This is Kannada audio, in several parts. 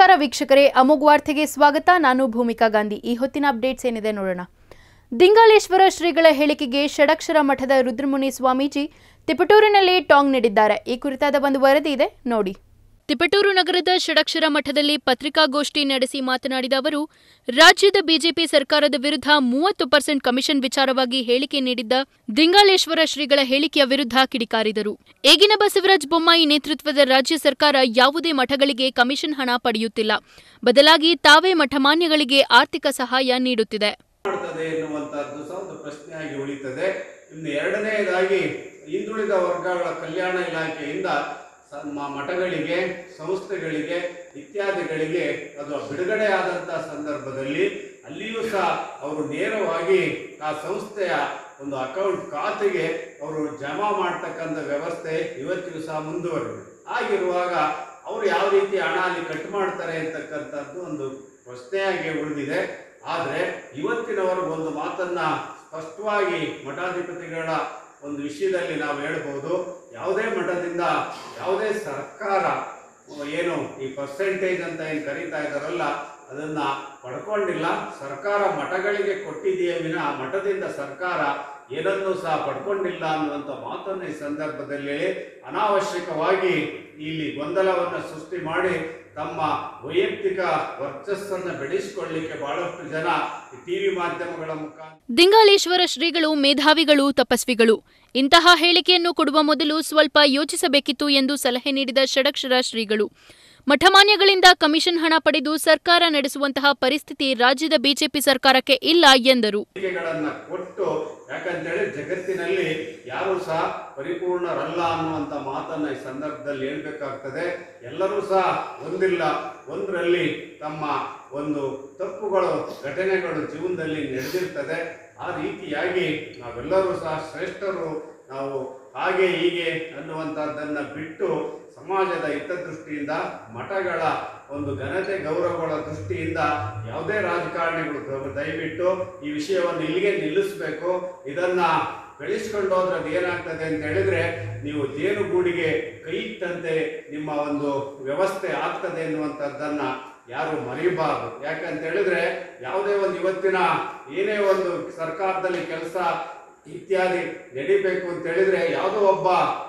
ನಮಸ್ಕಾರ ವೀಕ್ಷಕರೇ ಅಮೋಘ್ ವಾರ್ತೆಗೆ ಸ್ವಾಗತ ನಾನು ಭೂಮಿಕಾ ಗಾಂಧಿ ಈ ಹೊತ್ತಿನ ಅಪ್ಡೇಟ್ಸ್ ಏನಿದೆ ನೋಡೋಣ ದಿಂಗಾಲೇಶ್ವರ ಶ್ರೀಗಳ ಹೇಳಿಕೆಗೆ ಷಡಕ್ಷರ ಮಠದ ರುದ್ರಮುನಿ ಸ್ವಾಮೀಜಿ ತಿಪಟೂರಿನಲ್ಲಿ ಟಾಂಗ್ ನೀಡಿದ್ದಾರೆ ಈ ಕುರಿತಾದ ಒಂದು ವರದಿ ಇದೆ ನೋಡಿ ತಿಪಟೂರು ನಗರದ ಷಡಕ್ಷರ ಮಠದಲ್ಲಿ ಪತ್ರಿಕಾಗೋಷ್ಠಿ ನಡೆಸಿ ಮಾತನಾಡಿದ ಅವರು ರಾಜ್ಯದ ಬಿಜೆಪಿ ಸರ್ಕಾರದ ವಿರುದ್ಧ ಮೂವತ್ತು ಪರ್ಸೆಂಟ್ ಕಮಿಷನ್ ವಿಚಾರವಾಗಿ ಹೇಳಿಕೆ ನೀಡಿದ್ದ ದಿಂಗಾಲೇಶ್ವರ ಶ್ರೀಗಳ ಹೇಳಿಕೆಯ ವಿರುದ್ಧ ಕಿಡಿಕಾರಿದರು ಈಗಿನ ಬಸವರಾಜ ಬೊಮ್ಮಾಯಿ ನೇತೃತ್ವದ ರಾಜ್ಯ ಸರ್ಕಾರ ಯಾವುದೇ ಮಠಗಳಿಗೆ ಕಮಿಷನ್ ಹಣ ಪಡೆಯುತ್ತಿಲ್ಲ ಬದಲಾಗಿ ತಾವೇ ಮಠಮಾನ್ಯಗಳಿಗೆ ಆರ್ಥಿಕ ಸಹಾಯ ನೀಡುತ್ತಿದೆ ಮಾಡ್ತದೆ ಎನ್ನುವಂತಹದ್ದು ಸಹ ಒಂದು ಪ್ರಶ್ನೆಯಾಗಿ ಉಳಿತದೆ ಇನ್ನು ಎರಡನೆಯದಾಗಿ ಹಿಂದುಳಿದ ವರ್ಗಗಳ ಕಲ್ಯಾಣ ಇಲಾಖೆಯಿಂದ ಸ- ಮ- ಮಠಗಳಿಗೆ ಸಂಸ್ಥೆಗಳಿಗೆ ಇತ್ಯಾದಿಗಳಿಗೆ ಅದು ಬಿಡುಗಡೆ ಆದಂತಹ ಸಂದರ್ಭದಲ್ಲಿ ಅಲ್ಲಿಯೂ ಸಹ ಅವರು ನೇರವಾಗಿ ಆ ಸಂಸ್ಥೆಯ ಒಂದು ಅಕೌಂಟ್ ಖಾತೆಗೆ ಅವರು ಜಮಾ ಮಾಡ್ತಕ್ಕಂಥ ವ್ಯವಸ್ಥೆ ಇವತ್ತಿಗೂ ಸಹ ಮುಂದುವರೆದಿದೆ ಆಗಿರುವಾಗ ಅವರು ಯಾವ ರೀತಿ ಹಣ ಅಲ್ಲಿ ಕಟ್ ಮಾಡ್ತಾರೆ ಅಂತಕ್ಕಂಥದ್ದು ಒಂದು ಪ್ರಶ್ನೆಯಾಗಿ ಉಳಿದಿದೆ ಆದರೆ ಇವತ್ತಿನವರೆಗೂ ಒಂದು ಮಾತನ್ನ ಸ್ಪಷ್ಟವಾಗಿ ಮಠಾಧಿಪತಿಗಳ ಒಂದು ವಿಷಯದಲ್ಲಿ ನಾವು ಹೇಳ್ಬೋದು ಯಾವುದೇ ಮಠದಿಂದ ಯಾವುದೇ ಸರ್ಕಾರ ಏನು ಈ ಪರ್ಸೆಂಟೇಜ್ ಅಂತ ಏನು ಕರೀತಾ ಇದ್ದಾರಲ್ಲ ಅದನ್ನ ಪಡ್ಕೊಂಡಿಲ್ಲ ಸರ್ಕಾರ ಮಠಗಳಿಗೆ ಕೊಟ್ಟಿದೆಯೇ ವಿನ ಮಠದಿಂದ ಸರ್ಕಾರ ಏನನ್ನೂ ಸಹ ಪಡ್ಕೊಂಡಿಲ್ಲ ಅನ್ನುವಂಥ ಮಾತನ್ನು ಈ ಸಂದರ್ಭದಲ್ಲಿ ಹೇಳಿ ಅನಾವಶ್ಯಕವಾಗಿ ಇಲ್ಲಿ ಗೊಂದಲವನ್ನು ಸೃಷ್ಟಿ ಮಾಡಿ ತಮ್ಮ ವೈಯಕ್ತಿಕ ವರ್ಚಸ್ಸನ್ನು ಬೆಳೆಸಿಕೊಳ್ಳಿಕ್ಕೆ ಬಹಳಷ್ಟು ಜನ ಈ ಟಿವಿ ಮಾಧ್ಯಮಗಳ ಮುಖಾಂತರ ದಿಂಗಾಲೇಶ್ವರ ಶ್ರೀಗಳು ಮೇಧಾವಿಗಳು ತಪಸ್ವಿಗಳು ಇಂತಹ ಹೇಳಿಕೆಯನ್ನು ಕೊಡುವ ಮೊದಲು ಸ್ವಲ್ಪ ಯೋಚಿಸಬೇಕಿತ್ತು ಎಂದು ಸಲಹೆ ನೀಡಿದ ಷಡಕ್ಷರ ಶ್ರೀಗಳು ಮಠಮಾನ್ಯಗಳಿಂದ ಕಮಿಷನ್ ಹಣ ಪಡೆದು ಸರ್ಕಾರ ನಡೆಸುವಂತಹ ಪರಿಸ್ಥಿತಿ ರಾಜ್ಯದ ಬಿಜೆಪಿ ಸರ್ಕಾರಕ್ಕೆ ಇಲ್ಲ ಎಂದರು ಹೇಳಿಕೆಗಳನ್ನ ಕೊಟ್ಟು ಯಾಕಂತೇಳಿ ಜಗತ್ತಿನಲ್ಲಿ ಯಾರು ಸಹ ಪರಿಪೂರ್ಣರಲ್ಲ ಅನ್ನುವಂಥ ಮಾತನ್ನ ಈ ಸಂದರ್ಭದಲ್ಲಿ ಹೇಳ್ಬೇಕಾಗ್ತದೆ ಎಲ್ಲರೂ ಸಹ ಒಂದಿಲ್ಲ ಒಂದರಲ್ಲಿ ತಮ್ಮ ಒಂದು ತಪ್ಪುಗಳು ಘಟನೆಗಳು ಜೀವನದಲ್ಲಿ ನಡೆದಿರ್ತದೆ ಆ ರೀತಿಯಾಗಿ ನಾವೆಲ್ಲರೂ ಸಹ ಶ್ರೇಷ್ಠರು ನಾವು ಹಾಗೆ ಹೀಗೆ ಅನ್ನುವಂಥದ್ದನ್ನ ಬಿಟ್ಟು ಸಮಾಜದ ಹಿತದೃಷ್ಟಿಯಿಂದ ಮಠಗಳ ಒಂದು ಘನತೆ ಗೌರವಗಳ ದೃಷ್ಟಿಯಿಂದ ಯಾವುದೇ ರಾಜಕಾರಣಿಗಳು ದ- ದಯವಿಟ್ಟು ಈ ವಿಷಯವನ್ನು ಇಲ್ಲಿಗೆ ನಿಲ್ಲಿಸಬೇಕು ಇದನ್ನ ಬೆಳೆಸ್ಕೊಂಡು ಹೋದ್ರೆ ಅದು ಏನಾಗ್ತದೆ ಅಂತ ಹೇಳಿದ್ರೆ ನೀವು ಜೇನುಗೂಡಿಗೆ ಕೈ ಇಟ್ಟಂತೆ ನಿಮ್ಮ ಒಂದು ವ್ಯವಸ್ಥೆ ಆಗ್ತದೆ ಎನ್ನುವಂಥದ್ದನ್ನ ಯಾರು ಮರೆಯಬಾರದು ಯಾಕಂತ ಹೇಳಿದ್ರೆ ಯಾವುದೇ ಒಂದು ಇವತ್ತಿನ ಏನೇ ಒಂದು ಸರ್ಕಾರದಲ್ಲಿ ಕೆಲಸ ಇತ್ಯಾದಿ ನಡಿಬೇಕು ಅಂತ ಹೇಳಿದ್ರೆ ಯಾವುದೋ ಒಬ್ಬ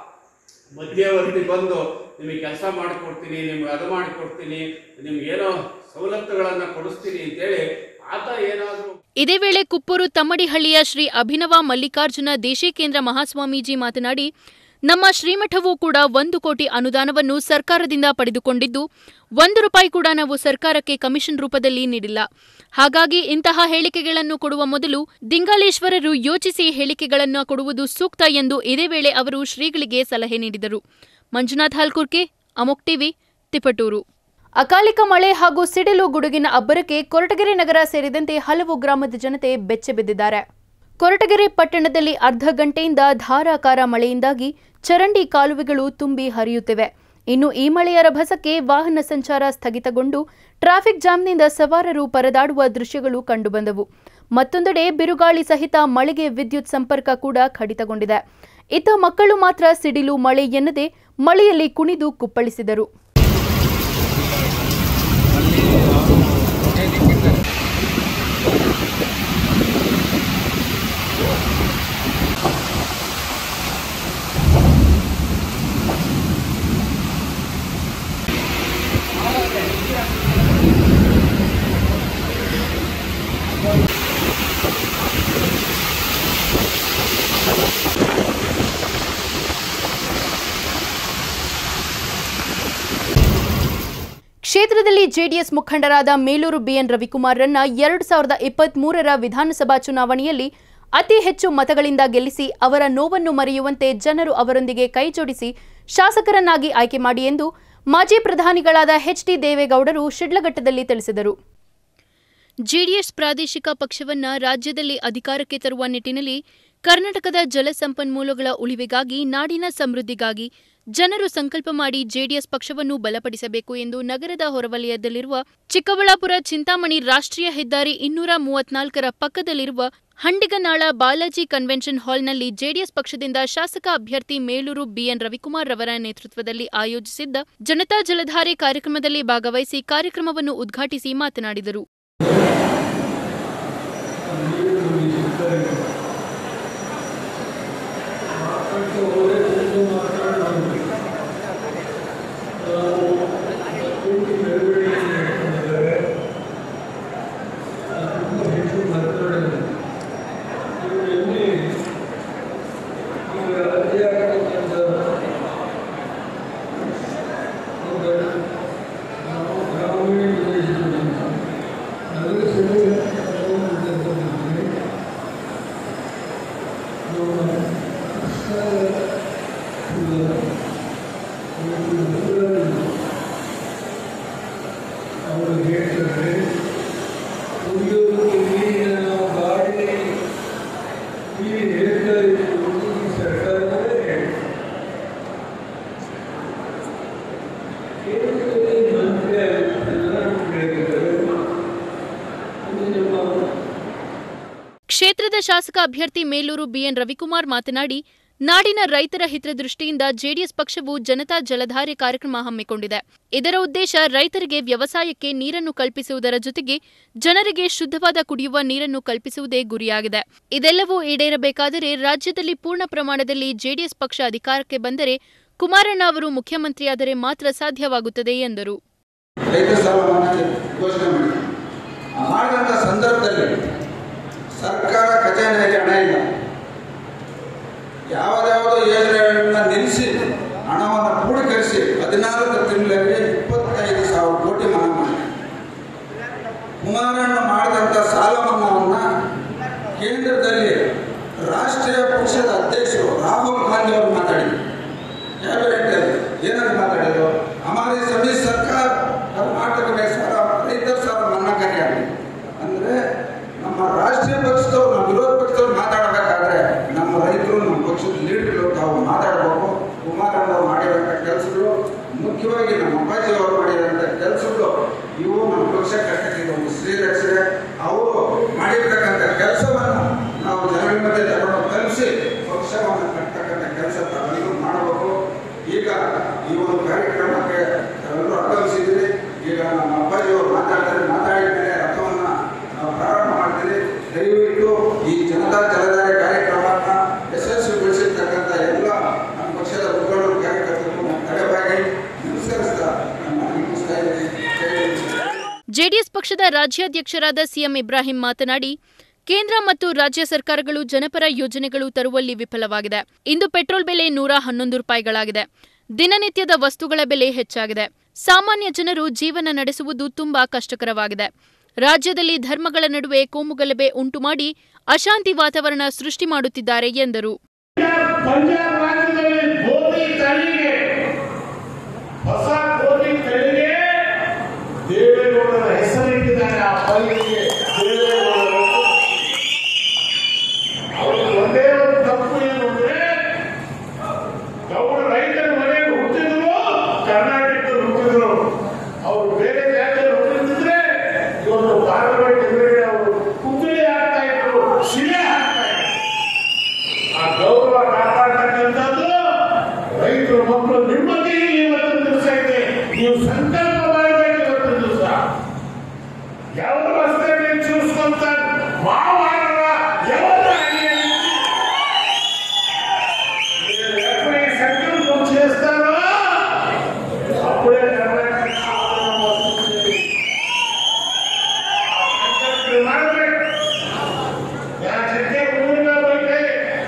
ಮಧ್ಯವರ್ತಿ ಬಂದು ನಿಮಗೆ ಕೆಲಸ ಮಾಡಿಕೊಡ್ತೀನಿ ನಿಮ್ಗೆ ಅದು ಮಾಡಿಕೊಡ್ತೀನಿ ನಿಮ್ಗೆ ಏನೋ ಸವಲತ್ತುಗಳನ್ನ ಕೊಡಿಸ್ತೀನಿ ಅಂತೇಳಿ ಆತ ಏನಾದರೂ ಇದೇ ವೇಳೆ ಕುಪ್ಪೂರು ತಮ್ಮಡಿಹಳ್ಳಿಯ ಶ್ರೀ ಅಭಿನವ ಮಲ್ಲಿಕಾರ್ಜುನ ದೇಶೀಕೇಂದ್ರ ಮಹಾಸ್ವಾಮೀಜಿ ಮಾತನಾಡಿ ನಮ್ಮ ಶ್ರೀಮಠವೂ ಕೂಡ ಒಂದು ಕೋಟಿ ಅನುದಾನವನ್ನು ಸರ್ಕಾರದಿಂದ ಪಡೆದುಕೊಂಡಿದ್ದು ಒಂದು ರೂಪಾಯಿ ಕೂಡ ನಾವು ಸರ್ಕಾರಕ್ಕೆ ಕಮಿಷನ್ ರೂಪದಲ್ಲಿ ನೀಡಿಲ್ಲ ಹಾಗಾಗಿ ಇಂತಹ ಹೇಳಿಕೆಗಳನ್ನು ಕೊಡುವ ಮೊದಲು ದಿಂಗಾಲೇಶ್ವರರು ಯೋಚಿಸಿ ಹೇಳಿಕೆಗಳನ್ನು ಕೊಡುವುದು ಸೂಕ್ತ ಎಂದು ಇದೇ ವೇಳೆ ಅವರು ಶ್ರೀಗಳಿಗೆ ಸಲಹೆ ನೀಡಿದರು ಮಂಜುನಾಥ್ ಹಾಲ್ಕುರ್ಕೆ ಅಮೋಕ್ ಟಿವಿ ತಿಪಟೂರು ಅಕಾಲಿಕ ಮಳೆ ಹಾಗೂ ಸಿಡಿಲು ಗುಡುಗಿನ ಅಬ್ಬರಕ್ಕೆ ಕೊರಟಗೆರೆ ನಗರ ಸೇರಿದಂತೆ ಹಲವು ಗ್ರಾಮದ ಜನತೆ ಬೆಚ್ಚಬಿದ್ದಿದ್ದಾರೆ ಕೊರಟಗೆರೆ ಪಟ್ಟಣದಲ್ಲಿ ಅರ್ಧ ಗಂಟೆಯಿಂದ ಧಾರಾಕಾರ ಮಳೆಯಿಂದಾಗಿ ಚರಂಡಿ ಕಾಲುವೆಗಳು ತುಂಬಿ ಹರಿಯುತ್ತಿವೆ ಇನ್ನು ಈ ಮಳೆಯ ರಭಸಕ್ಕೆ ವಾಹನ ಸಂಚಾರ ಸ್ಥಗಿತಗೊಂಡು ಟ್ರಾಫಿಕ್ ಜಾಮ್ನಿಂದ ಸವಾರರು ಪರದಾಡುವ ದೃಶ್ಯಗಳು ಕಂಡುಬಂದವು ಮತ್ತೊಂದೆಡೆ ಬಿರುಗಾಳಿ ಸಹಿತ ಮಳೆಗೆ ವಿದ್ಯುತ್ ಸಂಪರ್ಕ ಕೂಡ ಕಡಿತಗೊಂಡಿದೆ ಇತ್ತ ಮಕ್ಕಳು ಮಾತ್ರ ಸಿಡಿಲು ಮಳೆ ಎನ್ನದೆ ಮಳೆಯಲ್ಲಿ ಕುಣಿದು ಕುಪ್ಪಳಿಸಿದರು ಕ್ಷೇತ್ರದಲ್ಲಿ ಜೆಡಿಎಸ್ ಮುಖಂಡರಾದ ಮೇಲೂರು ಬಿಎನ್ ರವಿಕುಮಾರ್ರನ್ನ ಎರಡು ಸಾವಿರದ ಇಪ್ಪತ್ತ್ ಮೂರರ ವಿಧಾನಸಭಾ ಚುನಾವಣೆಯಲ್ಲಿ ಅತಿ ಹೆಚ್ಚು ಮತಗಳಿಂದ ಗೆಲ್ಲಿಸಿ ಅವರ ನೋವನ್ನು ಮರೆಯುವಂತೆ ಜನರು ಅವರೊಂದಿಗೆ ಕೈಜೋಡಿಸಿ ಶಾಸಕರನ್ನಾಗಿ ಆಯ್ಕೆ ಮಾಡಿ ಎಂದು ಮಾಜಿ ಪ್ರಧಾನಿಗಳಾದ ಎಚ್ ಡಿ ದೇವೇಗೌಡರು ಶಿಡ್ಲಘಟ್ಟದಲ್ಲಿ ತಿಳಿಸಿದರು ಜೆಡಿಎಸ್ ಪ್ರಾದೇಶಿಕ ಪಕ್ಷವನ್ನ ರಾಜ್ಯದಲ್ಲಿ ಅಧಿಕಾರಕ್ಕೆ ತರುವ ನಿಟ್ಟಿನಲ್ಲಿ ಕರ್ನಾಟಕದ ಜಲ ಸಂಪನ್ಮೂಲಗಳ ಉಳಿವಿಗಾಗಿ ನಾಡಿನ ಸಮೃದ್ಧಿಗಾಗಿ ಜನರು ಸಂಕಲ್ಪ ಮಾಡಿ ಜೆಡಿಎಸ್ ಪಕ್ಷವನ್ನು ಬಲಪಡಿಸಬೇಕು ಎಂದು ನಗರದ ಹೊರವಲಯದಲ್ಲಿರುವ ಚಿಕ್ಕಬಳ್ಳಾಪುರ ಚಿಂತಾಮಣಿ ರಾಷ್ಟ್ರೀಯ ಹೆದ್ದಾರಿ ಇನ್ನೂರ ಮೂವತ್ನಾಲ್ಕರ ಪಕ್ಕದಲ್ಲಿರುವ ಹಂಡಿಗನಾಳ ಬಾಲಾಜಿ ಕನ್ವೆನ್ಷನ್ ಹಾಲ್ನಲ್ಲಿ ಜೆಡಿಎಸ್ ಪಕ್ಷದಿಂದ ಶಾಸಕ ಅಭ್ಯರ್ಥಿ ಮೇಲೂರು ಬಿಎನ್ ರವಿಕುಮಾರ್ ರವರ ನೇತೃತ್ವದಲ್ಲಿ ಆಯೋಜಿಸಿದ್ದ ಜನತಾ ಜಲಧಾರೆ ಕಾರ್ಯಕ್ರಮದಲ್ಲಿ ಭಾಗವಹಿಸಿ ಕಾರ್ಯಕ್ರಮವನ್ನು ಉದ್ಘಾಟಿಸಿ ಮಾತನಾಡಿದರು ಅವರು ಹೇಳ್ತಾರೆ ಕುಡಿಯೋದಕ್ಕೆ ನೀರಿನ ಗಾಡಿ ನೀರು ಹೇಳ್ತಾ ಇದ್ರು ಈ ಸರ್ಕಾರದವರೇ ಕೇಂದ್ರದಲ್ಲಿ ಮಂತ್ರಿ ಎಲ್ಲರೂ ಹೇಳಿದ್ದಾರೆ ಇದು ನಿಮ್ಮ ಕ್ಷೇತ್ರದ ಶಾಸಕ ಅಭ್ಯರ್ಥಿ ಮೇಲೂರು ಬಿಎನ್ ರವಿಕುಮಾರ್ ಮಾತನಾಡಿ ನಾಡಿನ ರೈತರ ಹಿತದೃಷ್ಟಿಯಿಂದ ಜೆಡಿಎಸ್ ಪಕ್ಷವು ಜನತಾ ಜಲಧಾರೆ ಕಾರ್ಯಕ್ರಮ ಹಮ್ಮಿಕೊಂಡಿದೆ ಇದರ ಉದ್ದೇಶ ರೈತರಿಗೆ ವ್ಯವಸಾಯಕ್ಕೆ ನೀರನ್ನು ಕಲ್ಪಿಸುವುದರ ಜೊತೆಗೆ ಜನರಿಗೆ ಶುದ್ಧವಾದ ಕುಡಿಯುವ ನೀರನ್ನು ಕಲ್ಪಿಸುವುದೇ ಗುರಿಯಾಗಿದೆ ಇದೆಲ್ಲವೂ ಈಡೇರಬೇಕಾದರೆ ರಾಜ್ಯದಲ್ಲಿ ಪೂರ್ಣ ಪ್ರಮಾಣದಲ್ಲಿ ಜೆಡಿಎಸ್ ಪಕ್ಷ ಅಧಿಕಾರಕ್ಕೆ ಬಂದರೆ ಕುಮಾರಣ್ಣ ಅವರು ಮುಖ್ಯಮಂತ್ರಿಯಾದರೆ ಮಾತ್ರ ಸಾಧ್ಯವಾಗುತ್ತದೆ ಎಂದರು ರೈತ ಸಾಲ ಮನ್ನಾ ಘೋಷಣೆ ಮಾಡಿದೆ ಆ ಮಾಡಿದಂಥ ಸಂದರ್ಭದಲ್ಲಿ ಸರ್ಕಾರ ಖಜಾನೆಯಲ್ಲಿ ಹಣ ಇಲ್ಲ ಯಾವುದ್ಯಾವುದೋ ಯೋಜನೆಗಳನ್ನ ನಿಲ್ಲಿಸಿ ಹಣವನ್ನು ಕ್ರೋಢೀಕರಿಸಿ ಹದಿನಾಲ್ಕು ತಿಂಗಳಲ್ಲಿ ಇಪ್ಪತ್ತೈದು ಸಾವಿರ ಕೋಟಿ ಮನ್ನಾ ಮಾಡಿದೆ ಕುಮಾರಣ್ಣ ಮಾಡಿದಂಥ ಸಾಲ ಮನ್ನಾವನ್ನು ಕೇಂದ್ರದಲ್ಲಿ ರಾಷ್ಟ್ರೀಯ ಪಕ್ಷದ ಅಧ್ಯಕ್ಷರು ರಾಹುಲ್ ಗಾಂಧಿ ಅವರು ಮಾತಾಡಿದರು ಕ್ಯಾಬಿನೆಟ್ ಏನಂತ ಮಾತಾಡಿದ್ರು ಹಮಾರಿ ಸಭಿ ಸರ್ಕಾರ ಕರ್ನಾಟಕ में सारा ರೈತರ ಸಾಲ ಮನ್ನಾ ಕರೆಯಾಗಿ ಅಂದರೆ ನಮ್ಮ ರಾಷ್ಟ್ರೀಯ ಪಕ್ಷದವ್ರು ನಮ್ಮ ವಿರೋಧ ಪಕ್ಷದವ್ರು ಮಾತಾಡಬೇಕಾದ್ರೆ ನಮ್ಮ ರೈತರು ನಮ್ಮ ಪಕ್ಷದ ಲೀಡರ್ಗಳು ತಾವು ಮಾತಾಡಬೇಕು ಕುಮಾರಣ್ಣ ಅವರು ಮಾಡಿರೋಂಥ ಕೆಲಸಗಳು ಮುಖ್ಯವಾಗಿ ನಮ್ಮ ಅಪ್ಪಾಜಿ ಅವರು ಮಾಡಿರೋಂಥ ಕೆಲಸಗಳು ಇವು ನಮ್ಮ ಪಕ್ಷ ಕಟ್ಟಕ್ಕೆ ಒಂದು ಶ್ರೀರಕ್ಷೆ ಅವರು ಮಾಡಿರ್ತಕ್ಕಂಥ ಕೆಲಸವನ್ನು ನಾವು ಜನಗಳ ಮಧ್ಯೆ ತಗೊಂಡು ಕಲಿಸಿ ಪಕ್ಷವನ್ನು ಕಟ್ಟತಕ್ಕಂಥ ಕೆಲಸ ತಾವೆಲ್ಲರೂ ಮಾಡಬೇಕು ಈಗ ಈ ಒಂದು ಕಾರ್ಯಕ್ರಮಕ್ಕೆ ತಾವೆಲ್ಲರೂ ಆಗಮಿಸಿದ್ದೀರಿ ಈಗ ನಮ್ಮ ಅಪ್ಪಾಜಿಯವರು ಮಾತಾಡ್ತಾರೆ ಮಾತಾಡಿದ ಮೇಲೆ ರಥವನ್ನು ನಾವು ಪ್ರಾರಂಭ ಮಾಡ್ತೀವಿ ದಯವಿಟ್ಟು ಈ ಜನತಾ ಜಲಧಾರೆ ಕಾರ್ಯಕ್ರಮವನ್ನು ಯಶಸ್ವಿಗೊಳಿಸಿರ್ತಕ್ಕಂಥ ಎಲ್ಲ ನಮ್ಮ ಪಕ್ಷದ ಮುಖಂಡರು ಕಾರ್ಯಕರ್ತರು ತಲೆಬಾಗಿ ನಮಸ್ಕರಿಸ್ತಾ ನನ್ನ ಮುಗಿಸ್ತಾ ಇದ್ದೀನಿ ಜೈ ಹಿಂದ್. ಜೆಡಿಎಸ್ ಪಕ್ಷದ ರಾಜ್ಯಾಧ್ಯಕ್ಷರಾದ ಸಿಎಂ ಇಬ್ರಾಹಿಂ ಮಾತನಾಡಿ ಕೇಂದ್ರ ಮತ್ತು ರಾಜ್ಯ ಸರ್ಕಾರಗಳು ಜನಪರ ಯೋಜನೆಗಳು ತರುವಲ್ಲಿ ವಿಫಲವಾಗಿದೆ ಇಂದು ಪೆಟ್ರೋಲ್ ಬೆಲೆ ನೂರ ಹನ್ನೊಂದು ರೂಪಾಯಿಗಳಾಗಿದೆ ದಿನನಿತ್ಯದ ವಸ್ತುಗಳ ಬೆಲೆ ಹೆಚ್ಚಾಗಿದೆ ಸಾಮಾನ್ಯ ಜನರು ಜೀವನ ನಡೆಸುವುದು ತುಂಬಾ ಕಷ್ಟಕರವಾಗಿದೆ ರಾಜ್ಯದಲ್ಲಿ ಧರ್ಮಗಳ ನಡುವೆ ಕೋಮುಗಲಭೆ ಉಂಟು ಮಾಡಿ ಅಶಾಂತಿ ವಾತಾವರಣ ಸೃಷ್ಟಿ ಮಾಡುತ್ತಿದ್ದಾರೆ ಎಂದರು ಪಂಜಾಬ್ ರಾಜ್ಯದಲ್ಲಿ ಗೋಧಿ ತಳಿಗೆ ಹೊಸ ಗೋಧಿ ತಳಿಗೆ ದೇವೇಗೌಡರ ಹೆಸರಿಟ್ಟಿದ್ದಾರೆ ಆ ಪೈರಿಗೆ ದೇವೇಗೌಡರು ಅವರು ಒಂದೇ ಒಂದು ತಪ್ಪು ಏನು ಅಂದ್ರೆ ಗೌಡ ರೈತರ ಮನೆಗೆ ಹುಟ್ಟಿದ್ರು ಕರ್ನಾಟಕದಲ್ಲಿ ಹುಟ್ಟಿದ್ರು ಅವರು ಬೇರೆ ಜಾತಿಯಲ್ಲಿ ಹುಟ್ಟಿದ್ರೆ ಇವತ್ತು ಪಾರ್ಲಿಮೆಂಟ್ ಎದುರುಗಡೆ ಅವರು ಕುಂಬಿಳಿ ಆಗ್ತಾ ಇದ್ರು ಶಿಲೆ ಹಾಕ್ತಾ ಇದ್ರು ಆ ಗೌರವ ಕಾಪಾಡ್ತಕ್ಕಂಥದ್ದು ರೈತರ ಮಕ್ಕಳು ನಿಮ್ಮಲ್ಲಿ ಇವತ್ತಿನ ದಿವಸ ಇದೆ ನೀವು ಸಂಕಲ್ಪ ಮಾಡಬೇಕು ಇವತ್ತಿನ ದಿವಸ ಯಾವ ರಸ್ತೆ ಚೂಸ್ಕೊಂತ ಮಾವಾಡರ ఎవరు ఎప్పుడు ఈ సంకల్పం చేస్తారో అప్పుడే కర్ణాటక ఆందోళన వస్తుంది. ఆ సంకల్పం ಮಾಡಬೇಕು ಯಾ ಜಗ್ಗೆ ಊರಿನ ಬಗ್ಗೆ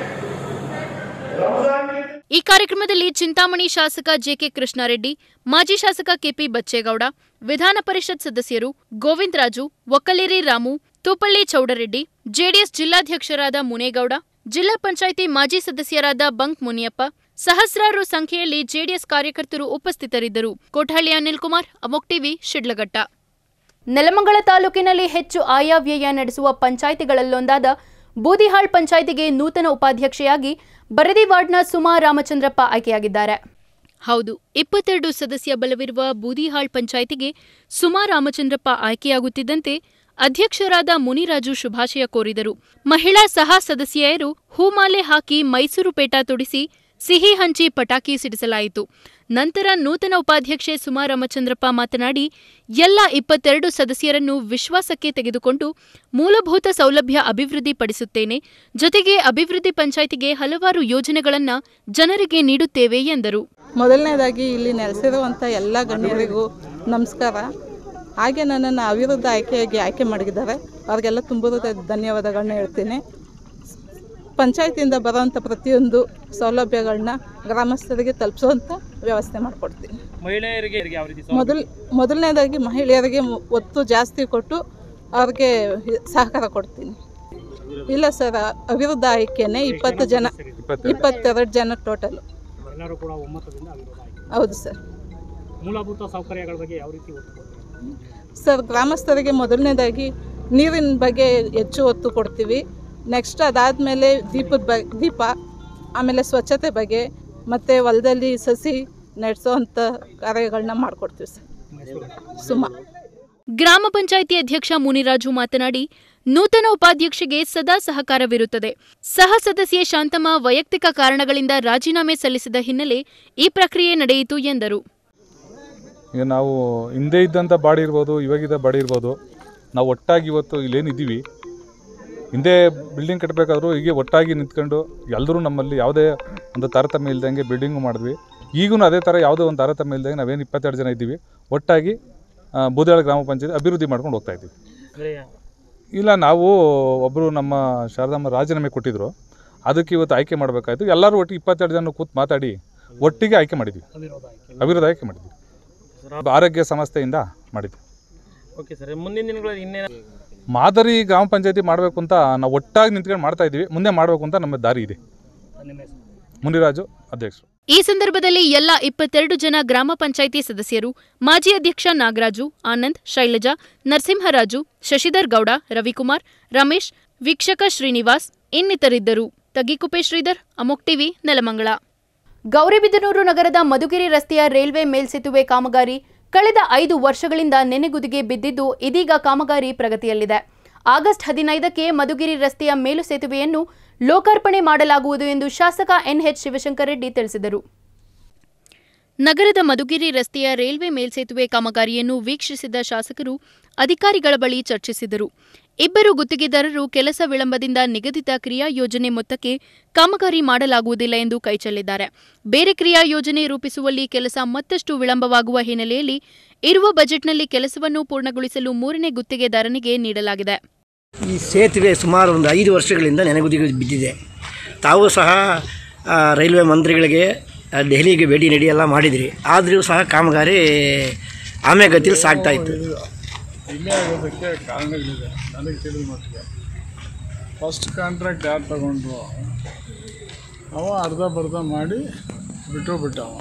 ರಂಜಾನ್ ಗೆ ಈ ಕಾರ್ಯಕ್ರಮದಲ್ಲಿ ಚಿಂತಾಮಣಿ ಶಾಸಕ ಜೆಕೆ ಕೃಷ್ಣಾರೆಡ್ಡಿ ಮಾಜಿ ಶಾಸಕ ಕೆಪಿ ಬಚ್ಚೇಗೌಡ ವಿಧಾನ ಪರಿಷತ್ ಸದಸ್ಯರು ಗೋವಿಂದರಾಜು ಒಕ್ಕಲೇರಿ ರಾಮು ತೂಪಳ್ಳಿ ಚೌಡರೆಡ್ಡಿ ಜೆಡಿಎಸ್ ಜಿಲ್ಲಾಧ್ಯಕ್ಷರಾದ ಮುನೇಗೌಡ ಜಿಲ್ಲಾ ಪಂಚಾಯಿತಿ ಮಾಜಿ ಸದಸ್ಯರಾದ ಬಂಕ್ ಮುನಿಯಪ್ಪ ಸಹಸ್ರಾರು ಸಂಖ್ಯೆಯಲ್ಲಿ ಜೆಡಿಎಸ್ ಕಾರ್ಯಕರ್ತರು ಉಪಸ್ಥಿತರಿದ್ದರು ಕೋಠಹಳ್ಳಿ ಅನಿಲ್ ಕುಮಾರ್ ಅಮೋಕ್ ಟಿವಿ ಶಿಡ್ಲಘಟ್ಟ ನೆಲಮಂಗಲ ತಾಲೂಕಿನಲ್ಲಿ ಹೆಚ್ಚು ಆಯವ್ಯಯ ನಡೆಸುವ ಪಂಚಾಯಿತಿಗಳಲ್ಲೊಂದಾದ ಬೂದಿಹಾಳ್ ಪಂಚಾಯಿತಿಗೆ ನೂತನ ಉಪಾಧ್ಯಕ್ಷೆಯಾಗಿ ಬರದಿ ವಾರ್ಡ್ನ ಸುಮಾ ರಾಮಚಂದ್ರಪ್ಪ ಆಯ್ಕೆಯಾಗಿದ್ದಾರೆ ಹೌದು ಇಪ್ಪತ್ತೆರಡು ಸದಸ್ಯ ಬಲವಿರುವ ಬೂದಿಹಾಳ್ ಪಂಚಾಯಿತಿಗೆ ಸುಮಾ ರಾಮಚಂದ್ರಪ್ಪ ಆಯ್ಕೆಯಾಗುತ್ತಿದ್ದಂತೆ ಅಧ್ಯಕ್ಷರಾದ ಮುನಿರಾಜು ಶುಭಾಶಯ ಕೋರಿದರು ಮಹಿಳಾ ಸಹ ಸದಸ್ಯೆಯರು ಹೂಮಾಲೆ ಹಾಕಿ ಮೈಸೂರು ಪೇಟ ತೊಡಿಸಿ ಸಿಹಿ ಹಂಚಿ ಪಟಾಕಿ ಸಿಡಿಸಲಾಯಿತು ನಂತರ ನೂತನ ಉಪಾಧ್ಯಕ್ಷೆ ಸುಮಾ ರಾಮಚಂದ್ರಪ್ಪ ಮಾತನಾಡಿ ಎಲ್ಲ ಇಪ್ಪತ್ತೆರಡು ಸದಸ್ಯರನ್ನು ವಿಶ್ವಾಸಕ್ಕೆ ತೆಗೆದುಕೊಂಡು ಮೂಲಭೂತ ಸೌಲಭ್ಯ ಅಭಿವೃದ್ಧಿಪಡಿಸುತ್ತೇನೆ ಜೊತೆಗೆ ಅಭಿವೃದ್ಧಿ ಪಂಚಾಯಿತಿಗೆ ಹಲವಾರು ಯೋಜನೆಗಳನ್ನ ಜನರಿಗೆ ನೀಡುತ್ತೇವೆ ಎಂದರು ಮೊದಲನೇದಾಗಿ ಇಲ್ಲಿ ನೆಲೆಸಿರುವಂಥ ಎಲ್ಲ ಗಣ್ಯರಿಗೂ ನಮಸ್ಕಾರ ಹಾಗೆ ನನ್ನನ್ನು ಅವಿರುದ್ಧ ಆಯ್ಕೆಯಾಗಿ ಆಯ್ಕೆ ಮಾಡಿದ್ದಾರೆ ಅವ್ರಿಗೆಲ್ಲ ತುಂಬ ಧನ್ಯವಾದಗಳನ್ನ ಹೇಳ್ತೀನಿ ಪಂಚಾಯತಿಯಿಂದ ಬರೋವಂಥ ಪ್ರತಿಯೊಂದು ಸೌಲಭ್ಯಗಳನ್ನ ಗ್ರಾಮಸ್ಥರಿಗೆ ತಲುಪಿಸುವಂಥ ವ್ಯವಸ್ಥೆ ಮಾಡಿಕೊಡ್ತೀನಿ ಮಹಿಳೆಯರಿಗೆ ಯಾವ ರೀತಿ ಮೊದಲ್ ಮೊದಲನೇದಾಗಿ ಮಹಿಳೆಯರಿಗೆ ಮು- ಒತ್ತು ಜಾಸ್ತಿ ಕೊಟ್ಟು ಅವ್ರಿಗೆ ಸಹಕಾರ ಕೊಡ್ತೀನಿ ಇಲ್ಲ ಸರ್ ಅವಿರುದ್ಧ ಆಯ್ಕೆನೇ ಇಪ್ಪತ್ತು ಜನ ಇಪ್ಪತ್ತೆರಡು ಜನ ಟೋಟಲ್ ಎಲ್ಲರೂ ಕೂಡ ಒಮ್ಮತದಿಂದ ಅವಿರೋಧ ಆಯ್ಕೆ ಹೌದು ಸರ್ ಮೂಲಭೂತ ಸೌಕರ್ಯಗಳ ಬಗ್ಗೆ ಯಾವ ರೀತಿ ಒತ್ತು ಕೊಡ್ತೀರಾ? ಸರ್ ಗ್ರಾಮಸ್ಥರಿಗೆ ಮೊದಲನೇದಾಗಿ ನೀರಿನ ಬಗ್ಗೆ ಹೆಚ್ಚು ಒತ್ತು ಕೊಡ್ತೀವಿ ನೆಕ್ಸ್ಟ್ ಅದಾದಮೇಲೆ ದೀಪದ ಬ ದೀಪ ಆಮೇಲೆ ಸ್ವಚ್ಛತೆ ಬಗ್ಗೆ ಮತ್ತು ಹೊಲದಲ್ಲಿ ಸಸಿ ನಡೆಸೋವಂಥ ಕಾರ್ಯಗಳನ್ನ ಮಾಡಿಕೊಡ್ತೀವಿ ಸರ್ ಸುಮಾ ಗ್ರಾಮ ಪಂಚಾಯಿತಿ ಅಧ್ಯಕ್ಷ ಮುನಿರಾಜು ಮಾತನಾಡಿ ನೂತನ ಉಪಾಧ್ಯಕ್ಷೆಗೆ ಸದಾ ಸಹಕಾರವಿರುತ್ತದೆ ಸಹ ಸದಸ್ಯೆ ಶಾಂತಮ್ಮ ವೈಯಕ್ತಿಕ ಕಾರಣಗಳಿಂದ ರಾಜೀನಾಮೆ ಸಲ್ಲಿಸಿದ ಹಿನ್ನೆಲೆ ಈ ಪ್ರಕ್ರಿಯೆ ನಡೆಯಿತು ಎಂದರು ಈಗ ನಾವು ಹಿಂದೆ ಇದ್ದಂಥ ಬಾಡಿ ಇರ್ಬೋದು ಇವಾಗಿದ್ದ ಬಾಡಿ ಇರ್ಬೋದು ನಾವು ಒಟ್ಟಾಗಿ ಇವತ್ತು ಇಲ್ಲೇನಿದ್ದೀವಿ ಹಿಂದೆ ಬಿಲ್ಡಿಂಗ್ ಕಟ್ಟಬೇಕಾದ್ರೂ ಹೀಗೆ ಒಟ್ಟಾಗಿ ನಿಂತ್ಕೊಂಡು ಎಲ್ಲರೂ ನಮ್ಮಲ್ಲಿ ಯಾವುದೇ ಒಂದು ತಾರತಮ್ಯ ಇಲ್ದಂಗೆ ಬಿಲ್ಡಿಂಗು ಮಾಡಿದ್ವಿ ಈಗೂ ಅದೇ ಥರ ಯಾವುದೇ ಒಂದು ತಾರತಮ್ಯ ಇಲ್ದಂಗೆ ನಾವೇನು ಇಪ್ಪತ್ತೆರಡು ಜನ ಇದ್ದೀವಿ ಒಟ್ಟಾಗಿ ಆ, ಬೂದಾಳ ಗ್ರಾಮ ಪಂಚಾಯತ್ ಅಭಿವೃದ್ಧಿ ಮಾಡ್ಕೊಂಡು ಹೋಗ್ತಾ ಇದ್ದೀವಿ ಅಂದ್ರೆ ಇಲ್ಲ ನಾವು ಒಬ್ಬರು ನಮ್ಮ ಶಾರದಮ್ಮ ರಾಜೀನಾಮೆ ಕೊಟ್ಟಿದ್ದರು ಅದಕ್ಕೆ ಇವತ್ತು ಆಯ್ಕೆ ಮಾಡಬೇಕಾಯ್ತು ಎಲ್ಲರೂ ಒಟ್ಟಿಗೆ ಇಪ್ಪತ್ತೆರಡು ಜನ ಕೂತು ಮಾತಾಡಿ ಒಟ್ಟಿಗೆ ಆಯ್ಕೆ ಮಾಡಿದ್ವಿ ಅವಿರೋಧ ಆಯ್ಕೆ ಅವಿರೋಧ ಆಯ್ಕೆ ಮಾಡಿದ್ವಿ ಆರೋಗ್ಯ ಸಂಸ್ಥೆಯಿಂದ ಮಾಡಿದ್ವಿ ಓಕೆ ಸರ್ ಮುಂದಿನ ದಿನಗಳಲ್ಲಿ ಇನ್ನೇನು ಮಾದರಿ ಗ್ರಾಮ ಪಂಚಾಯತಿ ಮಾಡಬೇಕು ಅಂತ ನಾವು ಒಟ್ಟಾಗಿ ನಿಂತ್ಕೊಂಡು ಮಾಡ್ತಾ ಇದ್ದೀವಿ ಮುಂದೆ ಮಾಡಬೇಕು ಅಂತ ನಮ್ಮ ದಾರಿ ಇದೆ ನಿಮ್ಮ ಹೆಸರು ಮುನಿರಾಜು ಅಧ್ಯಕ್ಷರು ಈ ಸಂದರ್ಭದಲ್ಲಿ ಎಲ್ಲ ಇಪ್ಪತ್ತೆರಡು ಜನ ಗ್ರಾಮ ಪಂಚಾಯಿತಿ ಸದಸ್ಯರು ಮಾಜಿ ಅಧ್ಯಕ್ಷ ನಾಗರಾಜು ಆನಂದ್ ಶೈಲಜಾ ನರಸಿಂಹರಾಜು ಶಶಿಧರ್ ಗೌಡ ರವಿಕುಮಾರ್ ರಮೇಶ್ ವೀಕ್ಷಕ ಶ್ರೀನಿವಾಸ್ ಇನ್ನಿತರಿದ್ದರು ತಗ್ಗಿಕುಪೆ ಶ್ರೀಧರ್ ಅಮೋಕ್ ಟಿವಿ ನೆಲಮಂಗಲ ಗೌರಿಬಿದನೂರು ನಗರದ ಮಧುಗಿರಿ ರಸ್ತೆಯ ರೈಲ್ವೆ ಮೇಲ್ಸೇತುವೆ ಕಾಮಗಾರಿ ಕಳೆದ ಐದು ವರ್ಷಗಳಿಂದ ನೆನೆಗುದಿಗೆ ಬಿದ್ದಿದ್ದು ಇದೀಗ ಕಾಮಗಾರಿ ಪ್ರಗತಿಯಲ್ಲಿದೆ ಆಗಸ್ಟ್ ಹದಿನೈದಕ್ಕೆ ಮಧುಗಿರಿ ರಸ್ತೆಯ ಮೇಲು ಸೇತುವೆಯನ್ನು ಲೋಕಾರ್ಪಣೆ ಮಾಡಲಾಗುವುದು ಎಂದು ಶಾಸಕ ಎನ್ಎಚ್ ಶಿವಶಂಕರ ರೆಡ್ಡಿ ತಿಳಿಸಿದರು ನಗರದ ಮಧುಗಿರಿ ರಸ್ತೆಯ ರೈಲ್ವೆ ಮೇಲ್ಸೇತುವೆ ಕಾಮಗಾರಿಯನ್ನು ವೀಕ್ಷಿಸಿದ ಶಾಸಕರು ಅಧಿಕಾರಿಗಳ ಬಳಿ ಚರ್ಚಿಸಿದರು ಇಬ್ಬರು ಗುತ್ತಿಗೆದಾರರು ಕೆಲಸ ವಿಳಂಬದಿಂದ ನಿಗದಿತ ಕ್ರಿಯಾ ಯೋಜನೆ ಮೊತ್ತಕ್ಕೆ ಕಾಮಗಾರಿ ಮಾಡಲಾಗುವುದಿಲ್ಲ ಎಂದು ಕೈಚೆಲ್ಲಿದ್ದಾರೆ ಬೇರೆ ಕ್ರಿಯಾ ಯೋಜನೆ ರೂಪಿಸುವಲ್ಲಿ ಕೆಲಸ ಮತ್ತಷ್ಟು ವಿಳಂಬವಾಗುವ ಹಿನ್ನೆಲೆಯಲ್ಲಿ ಇರುವ ಬಜೆಟ್ನಲ್ಲಿ ಕೆಲಸವನ್ನು ಪೂರ್ಣಗೊಳಿಸಲು ಮೂರನೇ ಗುತ್ತಿಗೆದಾರನಿಗೆ ನೀಡಲಾಗಿದೆ ಈ ಸೇತುವೆ ಸುಮಾರು ಒಂದು ಐದು ವರ್ಷಗಳಿಂದ ನೆನೆಗುದಿಗೆ ಬಿದ್ದಿದೆ ತಾವು ಸಹ ಆ, ರೈಲ್ವೆ ಮಂತ್ರಿಗಳಿಗೆ ಆ, ದೆಹಲಿಗೆ ಭೇಟಿ ನೀಡಿ ಎಲ್ಲ ಮಾಡಿದಿರಿ ಆದರೂ ಸಹ ಕಾಮಗಾರಿ ಆಮೆಗತಿಯಲ್ಲಿ ಸಾಗ್ತಾ ಇತ್ತು ಡಿಲೇ ಆಗೋದಕ್ಕೆ ಕಾರಣಗಳಿದೆ ನನಗೆ ತಿಳಿದ ಮಟ್ಟಿಗೆ ಫಸ್ಟ್ ಕಾಂಟ್ರಾಕ್ಟ್ ಯಾರು ತಗೊಂಡ್ರು ಅವ ಅರ್ಧ ಬರ್ಧ ಮಾಡಿ ಬಿಟ್ಟು ಬಿಟ್ಟ ಅವ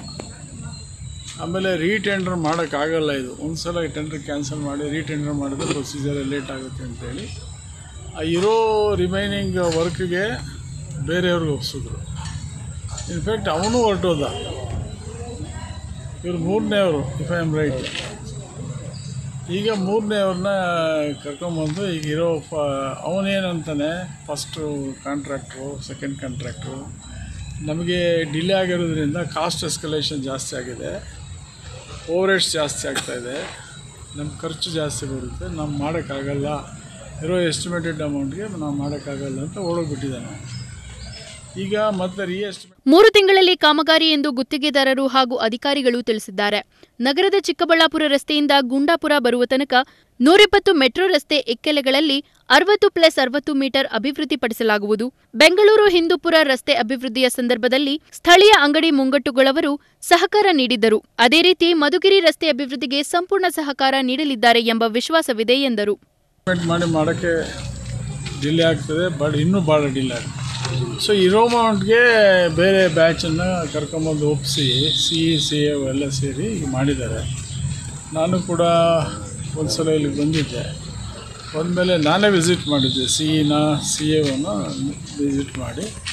ಆಮೇಲೆ ರೀಟೆಂಡರ್ ಮಾಡೋಕ್ಕಾಗಲ್ಲ ಇದು ಒಂದು ಸಲ ಟೆಂಡರ್ ಕ್ಯಾನ್ಸಲ್ ಮಾಡಿ ರೀಟೆಂಡರ್ ಮಾಡಿದ್ರೆ ಪ್ರೊಸೀಜರ್ ಲೇಟ್ ಆಗುತ್ತೆ ಅಂತೇಳಿ ಆ ಇರೋ ರಿಮೈನಿಂಗ್ ವರ್ಕ್ಗೆ ಬೇರೆಯವ್ರಿಗೆ ಒಪ್ಸಿದ್ರು ಇನ್ಫ್ಯಾಕ್ಟ್ ಅವನು ಹೊರಟೋದ ಇವರು ಮೂರನೇವರು ಇಫ್ ಐ ಆಮ್ ರೈಟ್ ಈಗ ಮೂರನೇವ್ರನ್ನ ಕರ್ಕೊಂಬಂದು ಈಗ ಇರೋ ಫ ಅವನೇನಂತಾನೆ ಫಸ್ಟು ಕಾಂಟ್ರಾಕ್ಟ್ರು ಸೆಕೆಂಡ್ ಕಾಂಟ್ರಾಕ್ಟ್ರು ನಮಗೆ ಡಿಲೇ ಆಗಿರೋದ್ರಿಂದ ಕಾಸ್ಟ್ ಎಸ್ಕಲೇಷನ್ ಜಾಸ್ತಿ ಆಗಿದೆ ಓವರ್ ಹೆಡ್ಸ್ ಜಾಸ್ತಿ ಆಗ್ತಾಯಿದೆ ನಮ್ಮ ಖರ್ಚು ಜಾಸ್ತಿ ಬರುತ್ತೆ ನಾವು ಮಾಡೋಕ್ಕಾಗಲ್ಲ ಇರೋ ಎಸ್ಟಿಮೇಟೆಡ್ ಅಮೌಂಟ್ಗೆ ನಾವು ಮಾಡೋಕ್ಕಾಗಲ್ಲ ಅಂತ ಓಡೋಗ್ಬಿಟ್ಟಿದ್ದಾನೆ ಈಗ ಮತ್ತೆ ರೀ ಎಸ್ಟಿಮೇಟ್ ಮೂರು ತಿಂಗಳಲ್ಲಿ ಕಾಮಗಾರಿ ಎಂದು ಗುತ್ತಿಗೆದಾರರು ಹಾಗೂ ಅಧಿಕಾರಿಗಳು ತಿಳಿಸಿದ್ದಾರೆ ನಗರದ ಚಿಕ್ಕಬಳ್ಳಾಪುರ ರಸ್ತೆಯಿಂದ ಗುಂಡಾಪುರ ಬರುವ ತನಕ ನೂರಿಪ್ಪತ್ತು ಮೆಟ್ರೋ ರಸ್ತೆ ಇಕ್ಕೆಲೆಗಳಲ್ಲಿ ಅರವತ್ತು ಪ್ಲಸ್ ಅರವತ್ತು ಮೀಟರ್ ಅಭಿವೃದ್ಧಿಪಡಿಸಲಾಗುವುದು ಬೆಂಗಳೂರು ಹಿಂದೂಪುರ ರಸ್ತೆ ಅಭಿವೃದ್ಧಿಯ ಸಂದರ್ಭದಲ್ಲಿ ಸ್ಥಳೀಯ ಅಂಗಡಿ ಮುಂಗಟ್ಟುಗಳವರು ಸಹಕಾರ ನೀಡಿದ್ದರು ಅದೇ ರೀತಿ ಮಧುಗಿರಿ ರಸ್ತೆ ಅಭಿವೃದ್ಧಿಗೆ ಸಂಪೂರ್ಣ ಸಹಕಾರ ನೀಡಲಿದ್ದಾರೆ ಎಂಬ ವಿಶ್ವಾಸವಿದೆ ಎಂದರು ಎಸ್ಟಿಮೇಟ್ ಮಾಡಿ ಮಾಡೋಕ್ಕೆ ಡಿಲೇ ಆಗ್ತದೆ ಬಟ್ ಇನ್ನೂ ಭಾಳ ಡಿಲೇ ಆಗ್ತದೆ ಸೊ ಇರೋ ಅಮೌಂಟ್ಗೆ ಬೇರೆ ಬ್ಯಾಚನ್ನು ಕರ್ಕೊಂಬಂದು ಒಪ್ಪಿಸಿ ಸಿ ಇ ಸಿ ಎ ಎಲ್ಲ ಸೇರಿ ಈಗ ಮಾಡಿದ್ದಾರೆ ನಾನು ಕೂಡ ಒಂದು ಸಲ ಇಲ್ಲಿ ಬಂದಿದ್ದೆ ಬಂದಮೇಲೆ ನಾನೇ ವಿಸಿಟ್ ಮಾಡಿದ್ದೆ ಸಿ ಇನ ಸಿ ಎವನ್ನು ವಿಸಿಟ್ ಮಾಡಿ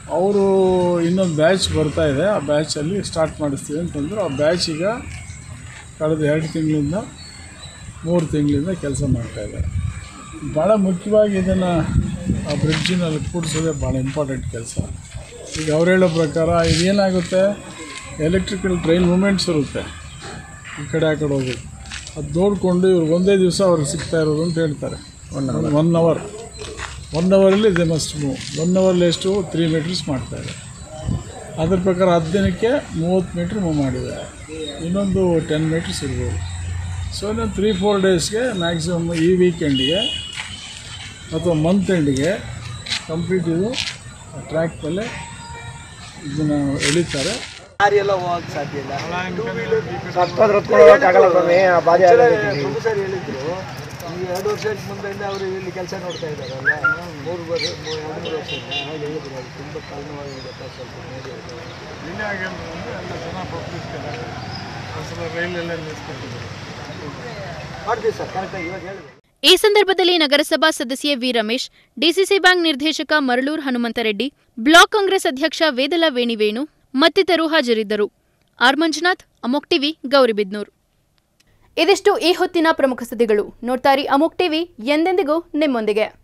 ಅವರು ಇನ್ನೊಂದು ಬ್ಯಾಚ್ ಬರ್ತಾ ಇದೆ ಆ ಬ್ಯಾಚಲ್ಲಿ ಸ್ಟಾರ್ಟ್ ಮಾಡಿಸ್ತೀವಿ ಅಂತಂದ್ರು ಆ ಬ್ಯಾಚ್ ಈಗ ಕಳೆದ ಎರಡು ತಿಂಗಳಿಂದ ಮೂರು ತಿಂಗಳಿಂದ ಕೆಲಸ ಮಾಡ್ತಾಯಿದ್ದಾರೆ ಭಾಳ ಮುಖ್ಯವಾಗಿ ಇದನ್ನು ಆ ಬ್ರಿಡ್ಜಿನಲ್ಲಿ ಕೂಡಿಸೋದೇ ಭಾಳ ಇಂಪಾರ್ಟೆಂಟ್ ಕೆಲಸ ಈಗ ಅವ್ರು ಹೇಳೋ ಪ್ರಕಾರ ಇದೇನಾಗುತ್ತೆ ಎಲೆಕ್ಟ್ರಿಕಲ್ ಟ್ರೈನ್ ಮೂಮೆಂಟ್ಸ್ ಇರುತ್ತೆ ಈ ಕಡೆ ಆ ಕಡೆ ಹೋಗೋದು ಅದು ನೋಡಿಕೊಂಡು ಇವ್ರು ಒಂದೇ ದಿವಸ ಅವ್ರಿಗೆ ಸಿಗ್ತಾ ಇರೋದು ಅಂತ ಹೇಳ್ತಾರೆ ಒನ್ ಒನ್ ಅವರ್ ಒನ್ ಅವರಲ್ಲಿ ದೆ ಮಸ್ಟ್ ಮೂವ್ ಒನ್ ಅವರಲ್ಲಿ ಎಷ್ಟು ತ್ರೀ ಮೀಟರ್ಸ್ ಮಾಡ್ತಾರೆ ಅದ್ರ ಪ್ರಕಾರ ಹತ್ತು ದಿನಕ್ಕೆ ಮೂವತ್ತು ಮೀಟ್ರ್ ಮೂವ್ ಮಾಡಿದ್ದಾರೆ ಇನ್ನೊಂದು ಟೆನ್ ಮೀಟರ್ಸ್ ಇರ್ಬೋದು ಸೊ ಇನ್ನೊಂದು ತ್ರೀ ಫೋರ್ ಡೇಸ್ಗೆ ಮ್ಯಾಕ್ಸಿಮಮ್ ಈ ವೀಕೆಂಡಿಗೆ ಅಥವಾ ಮಂತ್ ಎಂಡಿಗೆ ಕಂಪ್ಲೀಟ್ ಇದು ಟ್ರ್ಯಾಕ್ ಮೇಲೆ ಇದನ್ನು ಎಳಿತಾರೆ ದಾರಿ ಎಲ್ಲ ಹೋಗಕ್ಕೆ ಸಾಧ್ಯ ಇಲ್ಲ ಸತ್ತೋದ್ರೆ ಹೊತ್ಕೊಂಡು ಹೋಗೋಕ್ಕಾಗಲ್ಲ ಸ್ವಾಮಿ ಆ ಬಾಧೆ ಆಗೋದೈತಿ. ಸರ್ ಹೇಳಿದ್ರು ಈ ಎರಡು ವರ್ಷ ಮುಂದೆಯಿಂದ ಅವರು ಇಲ್ಲಿ ಕೆಲಸ ನೋಡ್ತಾ ಇದ್ದಾರಲ್ಲ ಮೂರು ವರ್ಷ ಮೂರು ಎರಡು ಮೂರು ವರ್ಷದಿಂದ ಹಾಗೆ ಹೇಳಿದ್ರು ಅದು ತುಂಬ ಕಾರಣವಾಗಿದೆ ಸ್ವಲ್ಪ ನೋಡಿ ಅದು. ಇಲ್ಲೇ ಆಗಿರೋದು ಅಂದರೆ ಎಲ್ಲ ಜನ ಪಬ್ಲಿಕ್ ಒಂದ್ಸಲ ರೈಲೆಲ್ಲ ನಿಲ್ಲಿಸ್ಕೊಟ್ಟಿದ್ದಾರೆ ಮಾಡ್ತೀವಿ ಸರ್ ಕರೆಕ್ಟಾಗಿ ಇವಾಗ ಹೇಳಿದ್ರು ಈ ಸಂದರ್ಭದಲ್ಲಿ ನಗರಸಭಾ ಸದಸ್ಯೆ ವಿ ರಮೇಶ್ ಡಿಸಿಸಿ ಬ್ಯಾಂಕ್ ನಿರ್ದೇಶಕ ಮರಳೂರ್ ಹನುಮಂತರೆಡ್ಡಿ ಬ್ಲಾಕ್ ಕಾಂಗ್ರೆಸ್ ಅಧ್ಯಕ್ಷ ವೇದಲ ವೇಣಿವೇಣು ಮತ್ತಿತರರು ಹಾಜರಿದ್ದರು ಆರ್ ಮಂಜುನಾಥ್ ಅಮೋಕ್ ಟಿವಿ ಗೌರಿಬಿದ್ನೂರ್ ಇದಿಷ್ಟು ಈ ಹೊತ್ತಿನ ಪ್ರಮುಖ ಸುದ್ದಿಗಳು ನೋಡ್ತಾರಿ ಅಮೋಕ್ ಟಿವಿ ಎಂದೆಂದಿಗೂ ನಿಮ್ಮೊಂದಿಗೆ